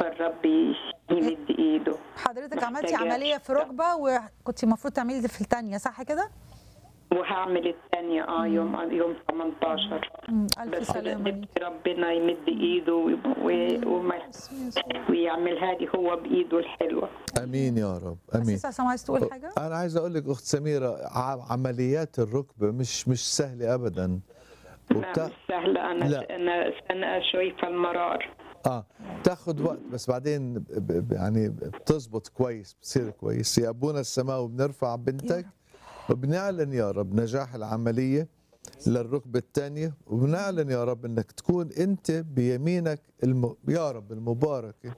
فالرب يمد ايده حضرتك عملتي محتاجة عمليه في ركبه وكنت المفروض تعملي في الثانيه صح كده؟ وهعمل الثانية اه يوم يوم 18 مم، الف بس سلامه ليك نفسي ربنا يمد ايده و- و- وما ويعملها لي هو بايده الحلوه امين يا رب امين اسيس عصام عايز تقول حاجه؟ انا عايز اقول لك اخت سميره ع- عمليات الركبه مش مش سهله ابدا لا وبتا... مش سهله انا لا. انا انا شايفه المرار اه تاخد وقت بس بعدين ب... ب... يعني بتزبط كويس بتصير كويس يا ابونا السماوي بنرفع بنتك وبنعلن يا رب نجاح العمليه للركبه الثانيه وبنعلن يا رب انك تكون انت بيمينك الم... يا رب المباركه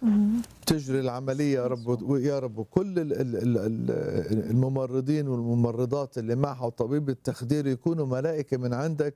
تجري العمليه يا رب يا رب وكل ال- ال- ال- ال- الممرضين والممرضات اللي معها وطبيب التخدير يكونوا ملائكه من عندك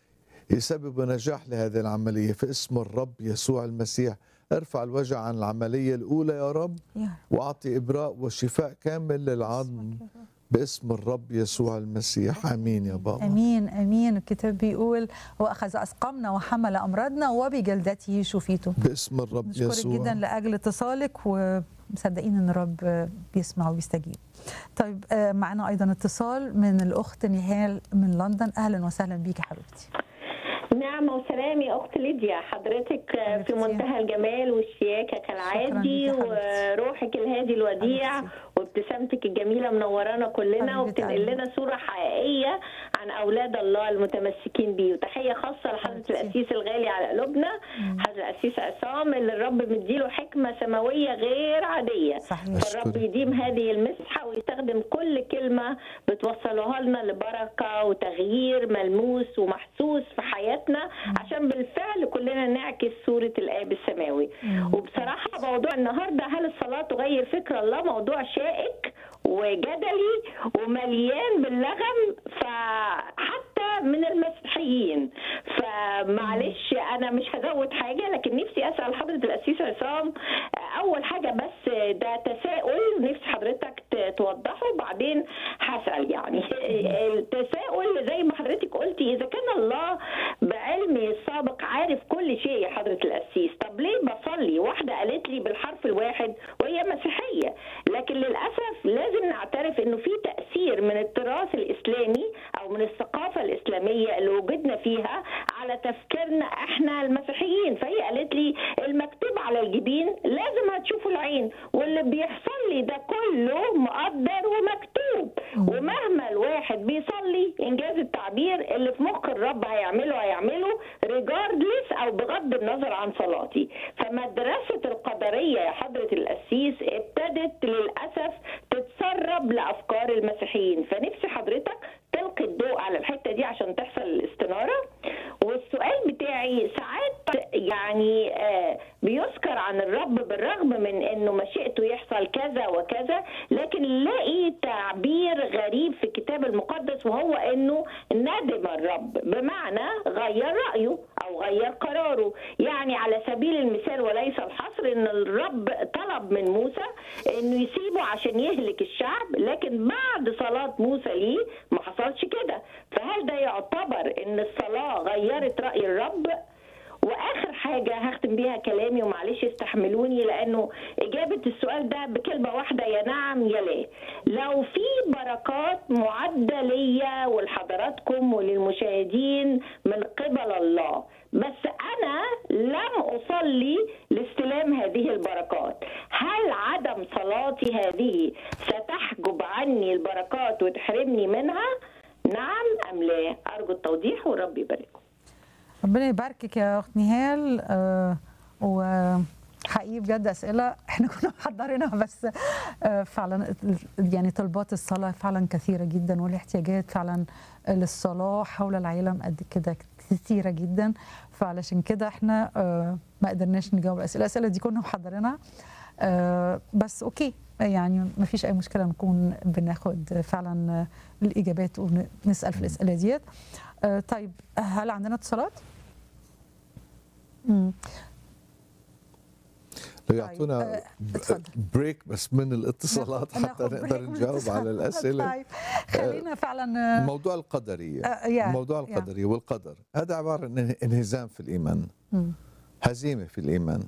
يسببوا نجاح لهذه العمليه في اسم الرب يسوع المسيح ارفع الوجع عن العمليه الاولى يا رب يا واعطي ابراء وشفاء كامل للعظم باسم الرب يسوع المسيح امين يا بابا امين امين الكتاب بيقول هو اخذ اسقامنا وحمل امراضنا وبجلدته شفيتم باسم الرب نشكرك يسوع جدا لاجل اتصالك ومصدقين ان الرب بيسمع وبيستجيب. طيب آه، معنا ايضا اتصال من الاخت نهال من لندن اهلا وسهلا بيك يا حبيبتي. نعمة وسلام يا أخت ليديا حضرتك في حبيبتي. منتهى الجمال والشياكة شكراً كالعادي ليكي يا حبيبتي. وروحك الهادي الوديع حبيبتي. وابتسامتك الجميلة منورانا كلنا حبيبة وبتنقل قلبي. لنا صورة حقيقية عن أولاد الله المتمسكين بيه وتحية خاصة لحضرة حبيبتي. القسيس الغالي على قلوبنا حضرة القسيس عصام اللي الرب مديله حكمة سماوية غير عادية صحيح. فالرب يديم هذه المسحة ويستخدم كل كلمة بتوصلوها لنا لبركة وتغيير ملموس ومحسوس في حياتنا عشان بالفعل كلنا نعكس صورة الآب السماوي وبصراحة موضوع النهاردة هل الصلاة تغير فكر الله موضوع شائك وجدلي ومليان باللغم فحتى من المسيحيين فمعلش انا مش هزود حاجه لكن نفسي اسال حضره القسيس عصام اول حاجه بس ده تساؤل نفسي حضرتك ت- توضحه وبعدين هسال يعني التساؤل زي ما حضرتك قلتي اذا كان الله بعلمه السابق عارف كل شيء يا حضره القسيس طب ليه بصلي واحده قالت لي بالحرف الواحد وهي مسيحيه لكن للاسف لازم نعترف انه في تاثير من التراث الاسلامي او من الثقافه الاسلاميه اللي وجدنا فيها على تفكيرنا احنا المسيحيين فهي قالت لي المكتوب على الجبين لازم هتشوفوا العين واللي بيحصل لي ده كله مقدر ومكتوب ومهما الواحد بيصلي انجاز التعبير اللي في مخ الرب هيعمله هيعمله ريجاردلس او بغض النظر عن صلاتي فمدرسه القدريه يا حضره القسيس ابتدت للاسف تتسرب لافكار المسيحيين فنفسي حضرتك تلقي الضوء على الحته دي عشان تحصل الاستناره والسؤال بتاعي ساعات يعني آه، بيذكر عن الرب بالرغم من انه مشيئته يحصل كذا وكذا لكن نلاقي تعبير غريب في الكتاب المقدس وهو انه ندم الرب بمعنى غير رايه او غير قراره يعني على سبيل المثال وليس الحصر ان الرب طلب من موسى انه يسيبه عشان يهلك الشعب لكن بعد صلاه موسى ليه ما حصلش كده فهل ده يعتبر ان الصلاه غيرت راي الرب واخر حاجه هختم بيها كلامي ومعلش استحملوني لانه اجابه السؤال ده بكلمه واحده يا نعم يا لا لو في بركات معده ليا ولحضراتكم وللمشاهدين من قبل الله بس انا لم اصلي لاستلام هذه البركات هل عدم صلاتي هذه ستحجب عني البركات وتحرمني منها نعم ام لا ارجو التوضيح والرب يبارككم ربنا يباركك يا اخت نهال آه وحقيقي بجد اسئله احنا كنا محضرينها بس آه فعلا يعني طلبات الصلاه فعلا كثيره جدا والاحتياجات فعلا للصلاه حول العالم قد كده كثيره جدا فعلشان كده احنا آه ما قدرناش نجاوب الاسئله الاسئله دي كنا محضرينها آه بس اوكي يعني ما فيش اي مشكله نكون بناخد فعلا آه، الاجابات ونسال في الاسئله ديت آه، طيب هل عندنا اتصالات؟ مم. لو يعطونا آه، اتفضل. بريك بس من الاتصالات ناخد- حتى ناخد نقدر بريك من نجاوب الاتصالات. على الاسئله طيب خلينا فعلا آه، موضوع القدريه آه، يا- موضوع يا. القدريه والقدر هذا عباره عن انهزام في الايمان مم. هزيمه في الايمان